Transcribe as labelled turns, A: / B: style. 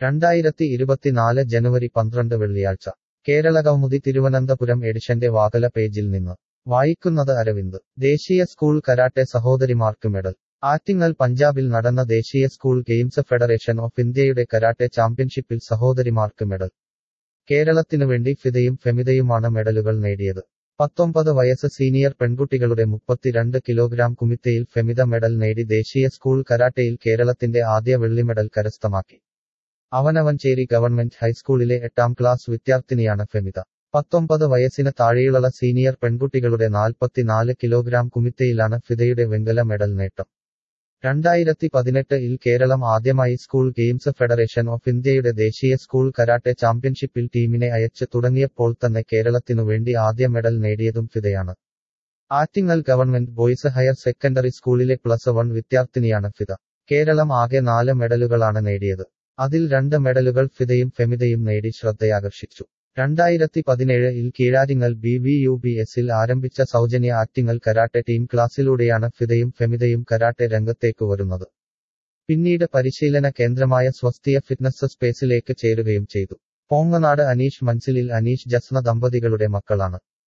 A: രണ്ടായിരത്തി ഇരുപത്തിനാല് ജനുവരി പന്ത്രണ്ട് വെള്ളിയാഴ്ച കേരള കൗമുദി തിരുവനന്തപുരം എഡിഷന്റെ വാകല പേജിൽ നിന്ന് വായിക്കുന്നത് അരവിന്ദ് ദേശീയ സ്കൂൾ കരാട്ടെ സഹോദരിമാർക്ക് മെഡൽ ആറ്റിങ്ങൽ പഞ്ചാബിൽ നടന്ന ദേശീയ സ്കൂൾ ഗെയിംസ് ഫെഡറേഷൻ ഓഫ് ഇന്ത്യയുടെ കരാട്ടെ ചാമ്പ്യൻഷിപ്പിൽ സഹോദരിമാർക്ക് മെഡൽ കേരളത്തിനു വേണ്ടി ഫിദയും ഫെമിതയുമാണ് മെഡലുകൾ നേടിയത് പത്തൊമ്പത് വയസ്സ് സീനിയർ പെൺകുട്ടികളുടെ മുപ്പത്തിരണ്ട് കിലോഗ്രാം കുമിത്തയിൽ ഫെമിത മെഡൽ നേടി ദേശീയ സ്കൂൾ കരാട്ടെയിൽ കേരളത്തിന്റെ ആദ്യ വെള്ളി മെഡൽ കരസ്ഥമാക്കി അവനവഞ്ചേരി ഗവൺമെന്റ് ഹൈസ്കൂളിലെ എട്ടാം ക്ലാസ് വിദ്യാർത്ഥിനിയാണ് ഫെമിത പത്തൊമ്പത് വയസ്സിന് താഴെയുള്ള സീനിയർ പെൺകുട്ടികളുടെ നാൽപ്പത്തിനാല് കിലോഗ്രാം കുമിത്തയിലാണ് ഫിദയുടെ വെങ്കല മെഡൽ നേട്ടം രണ്ടായിരത്തി പതിനെട്ട് ഇൽ കേരളം ആദ്യമായി സ്കൂൾ ഗെയിംസ് ഫെഡറേഷൻ ഓഫ് ഇന്ത്യയുടെ ദേശീയ സ്കൂൾ കരാട്ടെ ചാമ്പ്യൻഷിപ്പിൽ ടീമിനെ അയച്ച് തുടങ്ങിയപ്പോൾ തന്നെ കേരളത്തിനു വേണ്ടി ആദ്യ മെഡൽ നേടിയതും ഫിദയാണ് Attingal government boys higher secondary സ്കൂളിലെ പ്ലസ് വൺ വിദ്യാർത്ഥിനിയാണ് ഫിദ കേരളം ആകെ നാല് മെഡലുകളാണ് നേടിയത് അതിൽ രണ്ട് മെഡലുകൾ ഫിദയും ഫെമിതയും നേടി ശ്രദ്ധയാകർഷിച്ചു രണ്ടായിരത്തി പതിനേഴ് ഇൽ കീഴാരിങ്ങൽ ബി വി യു ബി എസിൽ ആരംഭിച്ച സൗജന്യ ആറ്റിങ്ങൽ കരാട്ടെ ടീം ക്ലാസ്സിലൂടെയാണ് ഫിദയും ഫെമിതയും കരാട്ടെ രംഗത്തേക്ക് വരുന്നത് പിന്നീട് പരിശീലന കേന്ദ്രമായ സ്വസ്തിയ ഫിറ്റ്നസ് സ്പേസിലേക്ക് ചേരുകയും ചെയ്തു പോങ്ങനാട് അനീഷ് മൻസിലിൽ അനീഷ് ജസ്ന ദമ്പതികളുടെ മക്കളാണ്